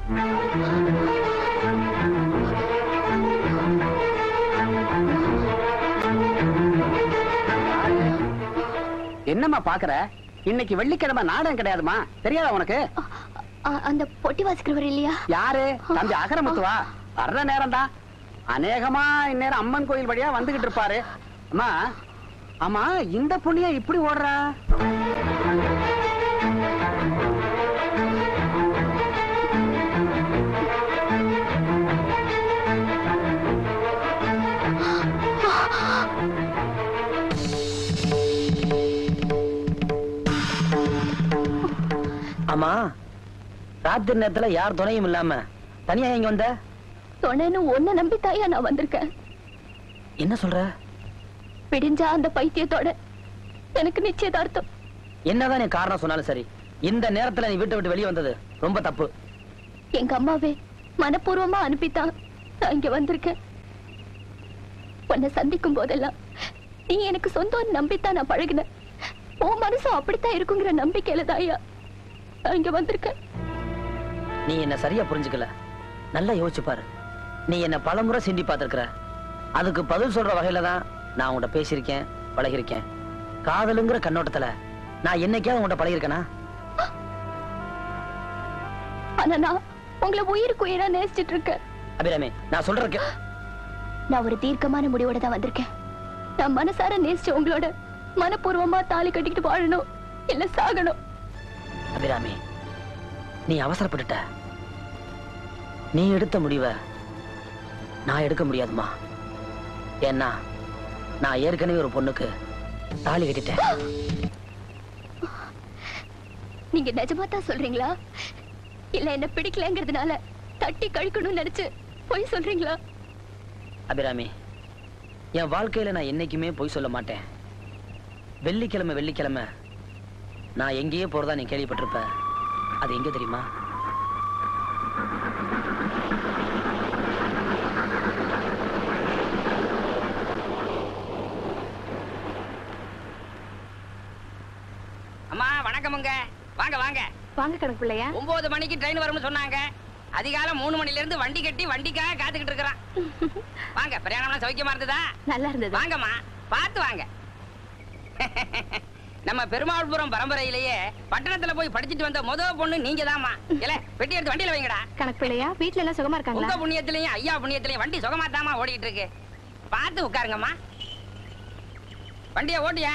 என்னம்மா பாக்குற இன்னைக்கு வெள்ளிக்கிழமை நாடகம் கிடையாதுமா தெரியாதா உனக்கு அ- அந்த பொட்டி வாசிக்கிறவர் இல்லையா யாரு தம்பி அகரமுத்துவா வர்ற நேரம் தான் அநேகமா இந்நேரம் அம்மன் கோயில் வழியா வந்துகிட்டு இருப்பாரு அம்மா ஆமா இந்த புண்ணிய இப்படி ஓடுறா ஆமா ராத்திரி நேரத்துல யார் துணையும் இல்லாம தனியா இங்க வந்த துணைன்னு ஒன்ன நம்பி தாயா நான் வந்திருக்கேன் என்ன சொல்ற விடிஞ்சா அந்த பைத்தியத்தோட எனக்கு நிச்சயதார்த்தம் என்னதான் நீ காரணம் சொன்னாலும் சரி இந்த நேரத்துல நீ வீட்டை விட்டு வெளியே வந்தது ரொம்ப தப்பு எங்க அம்மாவே மனப்பூர்வமா அனுப்பித்தான் நான் இங்க வந்திருக்கேன் உன்னை சந்திக்கும் போதெல்லாம் நீ எனக்கு சொந்தம் நம்பித்தான் நான் பழகினேன் உன் மனசும் அப்படித்தான் இருக்குங்கிற நம்பிக்கையில தாயா நான் இங்க வந்திருக்கேன் நீ என்ன சரியா புரிஞ்சுக்கல நல்லா யோசிச்சு பாரு நீ என்ன பலமுறை சிண்டி பார்த்திருக்கிற அதுக்கு பதில் சொல்ற வகையில தான் நான் உன்கிட்ட பேசியிருக்கேன் பழகிருக்கேன் காதலுங்கிற கண்ணோட்டத்துல நான் என்னைக்காவது உன்கிட்ட பழகிருக்கேனா ஆனா நான் உங்களை உயிருக்கு உயிரா நேசிச்சிட்டு இருக்கேன் அபிராமி நான் சொல்றேன் நான் ஒரு தீர்க்கமான முடிவோட தான் வந்திருக்கேன் நான் மனசார நேசிச்ச உங்களோட மனப்பூர்வமா தாலி கட்டிக்கிட்டு வாழணும் இல்ல சாகணும் அபிராமி நீ அவசரப்பட்டுட்ட நீ எடுத்த முடிவை நான் எடுக்க முடியாதுமா ஏன்னா நான் ஏற்கனவே ஒரு பொண்ணுக்கு தாலி கட்டிட்டேன் நீங்க நிஜமா தான் சொல்றீங்களா இல்ல என்ன பிடிக்கலங்கிறதுனால தட்டி கழிக்கணும்னு நினைச்சு பொய் சொல்றீங்களா அபிராமி என் வாழ்க்கையில நான் என்னைக்குமே பொய் சொல்ல மாட்டேன் வெள்ளிக்கிழமை வெள்ளிக்கிழமை நான் எங்கேயே போறதா நீ கேள்விப்பட்டிருப்ப அது எங்க தெரியுமா அம்மா வணக்கமுங்க வாங்க வாங்க வாங்க கணக்கு பிள்ளையா ஒன்பது மணிக்கு ட்ரெயின் வரும்னு சொன்னாங்க அதிகாலம் மூணு மணில இருந்து வண்டி கட்டி வண்டிக்காக காத்துக்கிட்டு இருக்கிறான் வாங்க பிரயாணம்லாம் சௌக்கியமா இருந்ததா நல்லா இருந்தது வாங்கம்மா பார்த்து வாங்க நம்ம பெருமாள்புரம் பரம்பரையிலேயே பட்டணத்துல போய் படிச்சிட்டு வந்த முத பொண்ணு நீங்க தாமா இல்ல பெட்டி எடுத்து வண்டியில வைங்கடா கணக்கு பிள்ளையா வீட்ல எல்லாம் சுகமா உங்க புண்ணியத்திலையும் ஐயா புண்ணியத்திலையும் வண்டி சுகமாத்தாமா ஓடிட்டு இருக்கு பார்த்து உட்காருங்கம்மா வண்டிய ஓட்டியா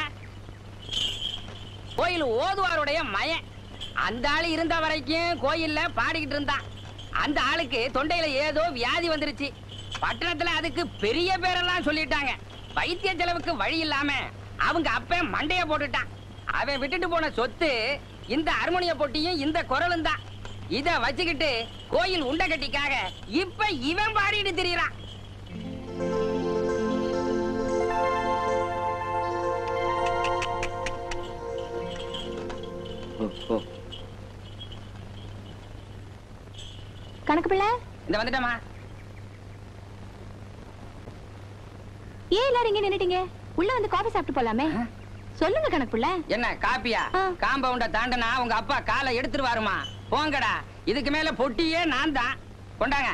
கோயில் ஓதுவாருடைய மயன் அந்த ஆளு இருந்த வரைக்கும் கோயில்ல பாடிக்கிட்டு இருந்தான் அந்த ஆளுக்கு தொண்டையில ஏதோ வியாதி வந்துருச்சு பட்டணத்துல அதுக்கு பெரிய பேரெல்லாம் சொல்லிட்டாங்க வைத்திய செலவுக்கு வழி இல்லாம அவங்க அப்ப மண்டைய போட்டுட்டான் அவன் விட்டுட்டு போன சொத்து இந்த அருமணிய பொட்டியும் இந்த குரலும் தான் இத வச்சுக்கிட்டு கோயில் உண்டை கட்டிக்காக இப்ப இவன் பாடிட்டு திரியறான் கணக்கு பிள்ளை இந்த வந்துட்டமா ஏன் எல்லாரும் இங்க நின்னுட்டீங்க உள்ள வந்து காபி சாப்பிட்டு போலாமே சொல்லுங்க கணக்கு பிள்ளை என்ன காப்பியா ஆ. காம்பவுண்ட தாண்டனா உங்க அப்பா காலை எடுத்துருவாருமா போங்கடா இதுக்கு மேல பொட்டியே நான் தான் கொண்டாங்க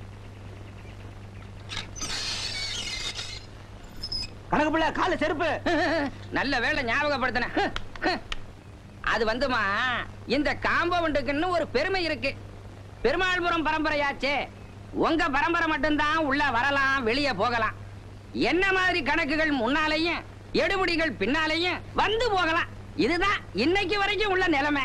கணக்கு பிள்ளை கால செருப்பு நல்ல வேளை ஞாபகப்படுத்தின அது வந்துமா இந்த காம்பவுண்டுக்குன்னு ஒரு பெருமை இருக்கு பெருமாள்புரம் பரம்பரையாச்சே உங்க பரம்பரை மட்டும்தான் உள்ள வரலாம் வெளியே போகலாம் என்ன மாதிரி கணக்குகள் முன்னாலேயும் எடுபடிகள் பின்னாலேயும் வந்து போகலாம் இதுதான் இன்னைக்கு வரைக்கும் உள்ள நிலைமை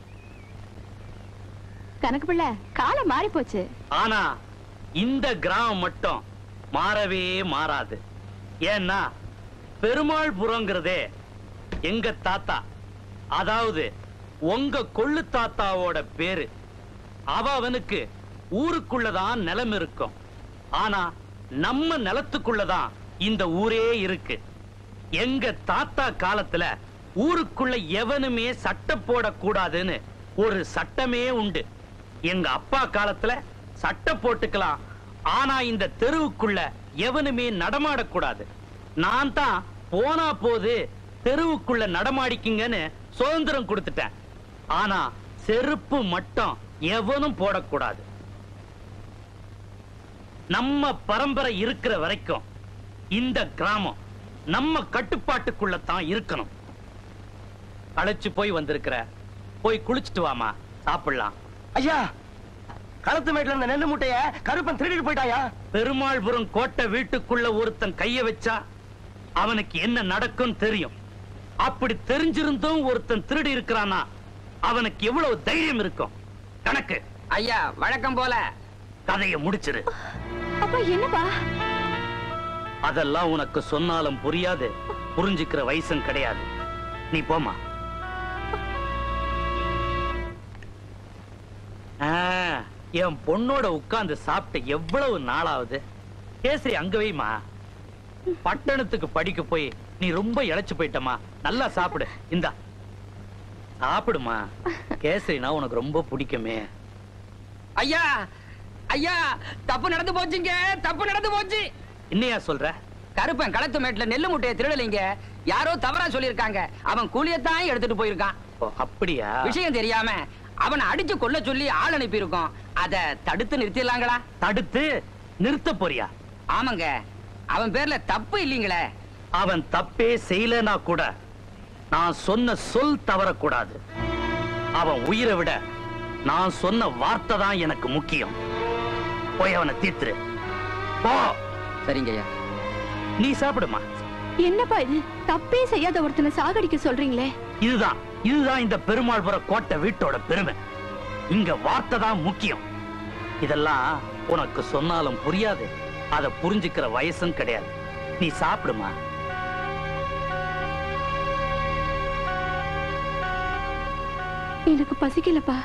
கணக்கு பிள்ளை காலம் மாறி போச்சு ஆனா இந்த கிராமம் மட்டும் மாறவே மாறாது ஏன்னா பெருமாள்புரங்கிறதே எங்க தாத்தா அதாவது உங்க கொள்ளு தாத்தாவோட பேரு அவ அவனுக்கு ஊருக்குள்ளதான் நிலம் இருக்கும் ஆனா நம்ம நிலத்துக்குள்ளதான் இந்த ஊரே இருக்கு எங்க தாத்தா காலத்துல ஊருக்குள்ள எவனுமே சட்டம் போடக்கூடாதுன்னு ஒரு சட்டமே உண்டு எங்க அப்பா காலத்துல சட்டம் போட்டுக்கலாம் ஆனா இந்த தெருவுக்குள்ள எவனுமே நடமாடக்கூடாது நான் தான் போனா போது தெருவுக்குள்ள நடமாடிக்குங்கன்னு சுதந்திரம் கொடுத்துட்டேன் ஆனா செருப்பு மட்டும் எவனும் போடக்கூடாது நம்ம பரம்பரை இருக்கிற வரைக்கும் இந்த கிராமம் நம்ம கட்டுப்பாட்டுக்குள்ள தான் இருக்கணும் களைச்சு போய் வந்திருக்கிற போய் குளிச்சுட்டு வாமா சாப்பிடலாம் ஐயா களத்து மேட்ல இருந்த நெல்லு மூட்டைய கருப்பன் திருடிட்டு போயிட்டாயா பெருமாள்புரம் கோட்டை வீட்டுக்குள்ள ஒருத்தன் கைய வச்சா அவனுக்கு என்ன நடக்கும் தெரியும் அப்படி தெரிஞ்சிருந்தும் ஒருத்தன் திருடி இருக்கிறானா அவனுக்கு எவ்வளவு தைரியம் இருக்கும் கணக்கு ஐயா வழக்கம் போல கதையை முடிச்சிரு அப்பா என்னப்பா அதெல்லாம் உனக்கு சொன்னாலும் புரியாது புரிஞ்சுக்கிற வயசும் கிடையாது நீ போமா ஆ, என் பொண்ணோட உட்கார்ந்து சாப்பிட்டு எவ்வளவு நாளாவது கேசரி அங்க வைமா பட்டணத்துக்கு படிக்க போய் நீ ரொம்ப இழைச்சு போயிட்டமா நல்லா சாப்பிடு இந்தா சாப்பிடுமா கேசரினா உனக்கு ரொம்ப பிடிக்குமே ஐயா ஐயா தப்பு நடந்து போச்சுங்க தப்பு நடந்து போச்சு என்னையா சொல்ற கருப்பன் களத்து மேட்ல நெல்லு முட்டையை திருடலைங்க யாரோ தவறா சொல்லியிருக்காங்க அவன் கூலியத்தான் எடுத்துட்டு போயிருக்கான் ஓ, அப்படியா விஷயம் தெரியாம அவனை அடிச்சு கொல்ல சொல்லி ஆள் அனுப்பி இருக்கோம் அத தடுத்து நிறுத்திடலாங்களா தடுத்து நிறுத்த போறியா ஆமாங்க அவன் பேர்ல தப்பு இல்லீங்களே அவன் தப்பே செய்யலனா கூட நான் சொன்ன சொல் தவறக்கூடாது அவன் உயிரை விட நான் சொன்ன வார்த்தை தான் எனக்கு முக்கியம் போய் அவனை தீத்துரு போ சரிங்க ஐயா நீ சாப்பிடுமா என்னப்பா இது தப்பே செய்யாத ஒருத்தனை சாகடிக்க சொல்றீங்களே இதுதான் இதுதான் இந்த பெருமாள்புர கோட்டை வீட்டோட பெருமை இங்க வார்த்தை தான் முக்கியம் இதெல்லாம் உனக்கு சொன்னாலும் புரியாது அதை புரிஞ்சுக்கிற வயசும் கிடையாது நீ சாப்பிடுமா எனக்கு பசிக்கலப்பா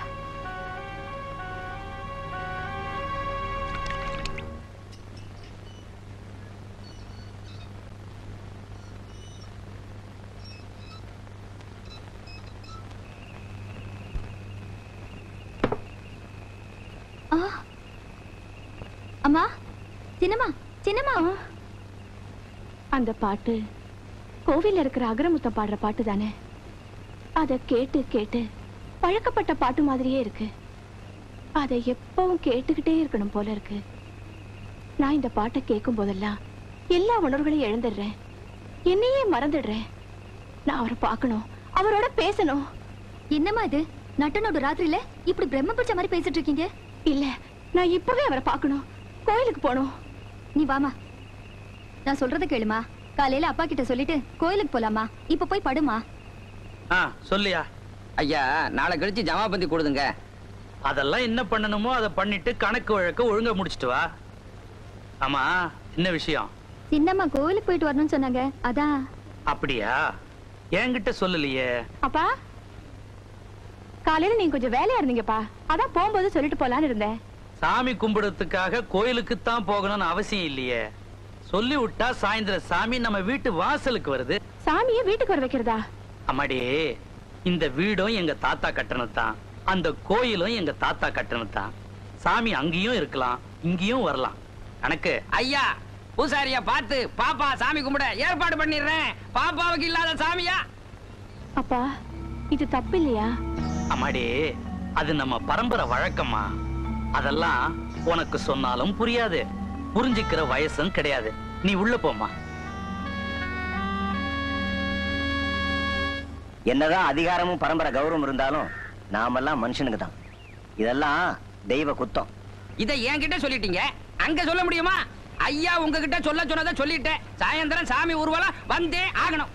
அம்மா சின்னம்மா சின்னம்மா அந்த பாட்டு கோவில்ல இருக்கிற அகரமுத்தம் பாடுற பாட்டு தானே அத கேட்டு கேட்டு பழக்கப்பட்ட பாட்டு மாதிரியே இருக்கு அதை எப்பவும் கேட்டுக்கிட்டே இருக்கணும் போல இருக்கு நான் இந்த பாட்டை கேட்கும் போதெல்லாம் எல்லா உணர்வுகளையும் இழந்துடுறேன் என்னையே மறந்துடுறேன் நான் அவரை பார்க்கணும் அவரோட பேசணும் என்னம்மா இது நட்டனோட ராத்திரியில இப்படி பிரம்ம பிடிச்ச மாதிரி பேசிட்டு இருக்கீங்க இல்ல நான் இப்பவே அவரை பார்க்கணும் கோயிலுக்கு போகணும் நீ வாமா நான் சொல்றத கேளுமா காலையில அப்பா கிட்ட சொல்லிட்டு கோயிலுக்கு போலாமா இப்ப போய் படுமா ஆ சொல்லியா ஐயா நாளை கழிச்சு ஜமாபந்தி கொடுதுங்க அதெல்லாம் என்ன பண்ணணுமோ அதை பண்ணிட்டு கணக்கு வழக்க ஒழுங்கா முடிச்சிட்டு வா ஆமா என்ன விஷயம் சின்னம்மா கோயிலுக்கு போயிட்டு வரணும்னு சொன்னாங்க அதான் அப்படியா என்கிட்ட சொல்லலையே அப்பா காலையில நீங்க கொஞ்சம் வேலையா இருந்தீங்கப்பா அதான் போகும்போது சொல்லிட்டு போலான்னு இருந்தேன் சாமி கும்பிடுறதுக்காக கோயிலுக்கு தான் போகணும்னு அவசியம் இல்லையே சொல்லி விட்டா சாயந்தரம் சாமி நம்ம வீட்டு வாசலுக்கு வருது சாமியை வீட்டுக்கு வர வைக்கிறதா அம்மாடி இந்த வீடும் எங்க தாத்தா கட்டணம் தான் அந்த கோயிலும் எங்க தாத்தா கட்டணம் தான் சாமி அங்கேயும் இருக்கலாம் இங்கேயும் வரலாம் கணக்கு ஐயா பூசாரிய பார்த்து பாப்பா சாமி கும்பிட ஏற்பாடு பண்ணிடுறேன் பாப்பாவுக்கு இல்லாத சாமியா அப்பா இது தப்பு இல்லையா அம்மாடி அது நம்ம பரம்பரை வழக்கமா அதெல்லாம் உனக்கு சொன்னாலும் புரியாது புரிஞ்சுக்கிற வயசும் கிடையாது நீ உள்ள போம்மா என்னதான் அதிகாரமும் பரம்பரை கௌரவம் இருந்தாலும் நாமெல்லாம் மனுஷனுக்கு தான் இதெல்லாம் தெய்வ குத்தம் இதை என்கிட்ட சொல்லிட்டீங்க அங்க சொல்ல முடியுமா ஐயா உங்ககிட்ட சொல்ல சொன்னதை சொல்லிட்டேன் சாயந்தரம் சாமி ஊர்வலம் வந்தே ஆகணும்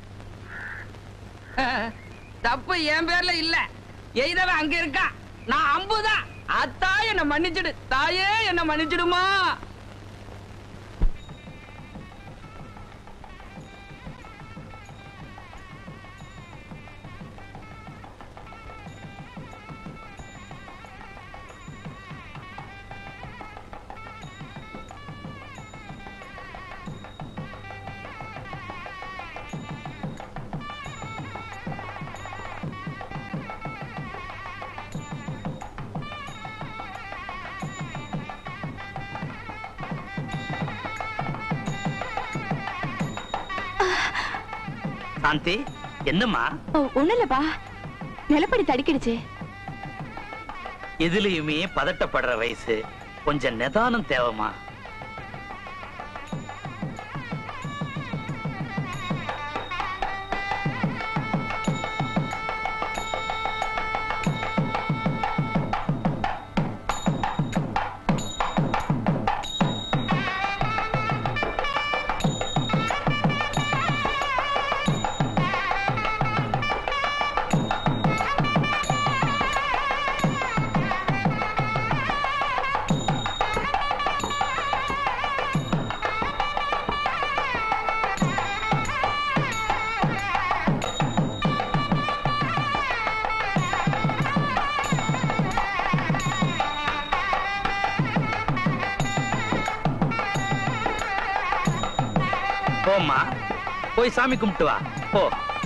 தப்பு என் பேர்ல இல்ல எய்தவன் அங்க இருக்கா நான் அம்புதான் அத்தா என்ன மன்னிச்சிடு தாயே என்ன மன்னிச்சிடுமா சாந்தி என்னம்மா ஓ, ஒண்ணும் இல்லப்பா நிலப்படி தடிக்கிடுச்சு எதுலயுமே பதட்டப்படுற வயசு கொஞ்சம் நிதானம் தேவைமா போம்மா போய் சாமி கும்பிட்டு வா போ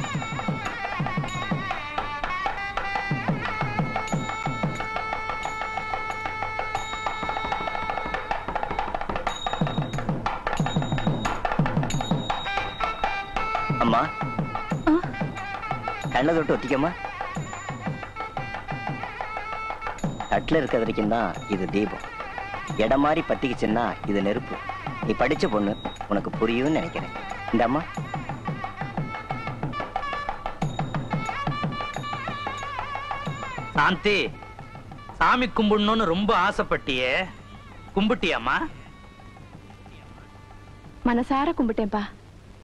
அம்மா கண்ணை தொட்டு ஒத்திக்கம்மா தட்டுல இருக்க வரைக்கும் தான் இது தீபம் இடம் மாதிரி பத்திக்குச்சுன்னா இது நெருப்பு நீ படிச்ச பொண்ணு உனக்கு புரியும்னு நினைக்கிறேன் இந்த அம்மா சாந்தி சாமி கும்பிடணும்னு ரொம்ப ஆசைப்பட்டியே கும்பிட்டியாம்மா மனசார கும்பிட்டேன்ப்பா